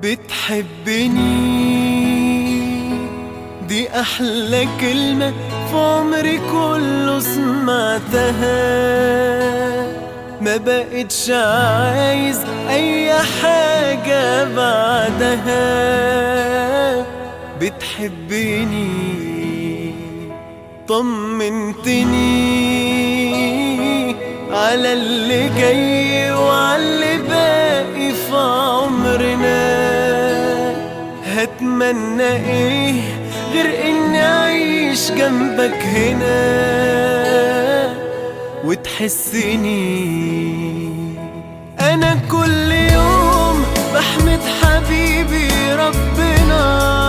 بتحبني دي أحلى كلمة في عمري كله سمعتها ما بقتش عايز أي حاجة بعدها بتحبني طمنتني على اللي جاي وعلى اللي باقي في عمرنا هتمنى ايه غير اني اعيش جنبك هنا وتحسني انا كل يوم بحمد حبيبي ربنا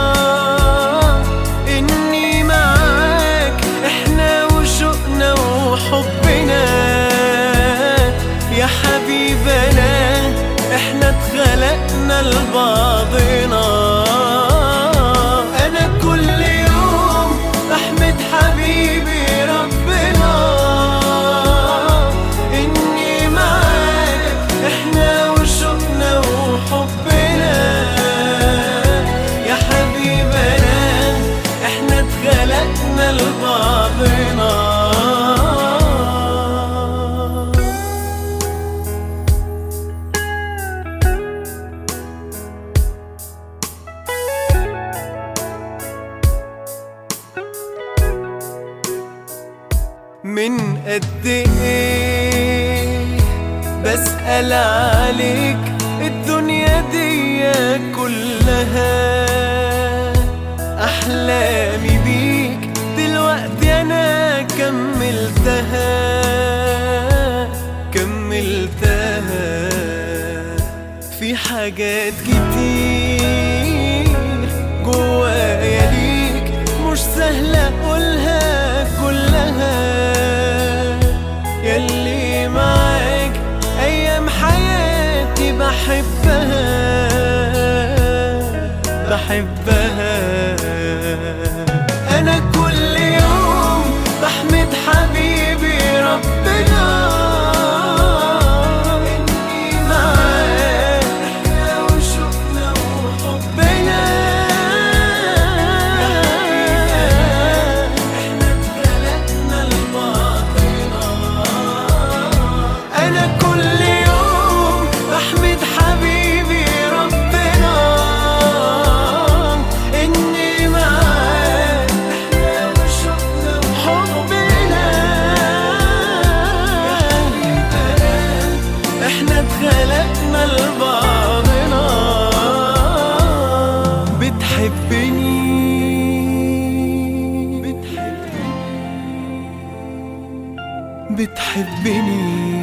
اني معاك احنا وشوقنا وحبنا يا حبيبنا احنا اتخلقنا لبعضنا انا كل يوم بحمد حبيبي ربنا اني معاك احنا وشوقنا وحبنا يا حبيبنا احنا اتخلقنا لبعضنا من قد ايه بسأل عليك الدنيا دي كلها أحلامي بيك دلوقتي أنا كملتها كملتها في حاجات كتير جوايا ليك مش سهلة أقولها كلها يلي معاك أيام حياتي بحبها بحبها أنا كل يوم بحمد حبيبي ربنا إني معاك إحنا وشوقنا وحبنا إحنا اتخلقنا لبعضنا أنا كل يوم بحمد حبيبي ربنا إني معاك إحنا وشوقنا وحبنا إحنا اتخلقنا لبعضنا بتحبني بتحبني بتحبني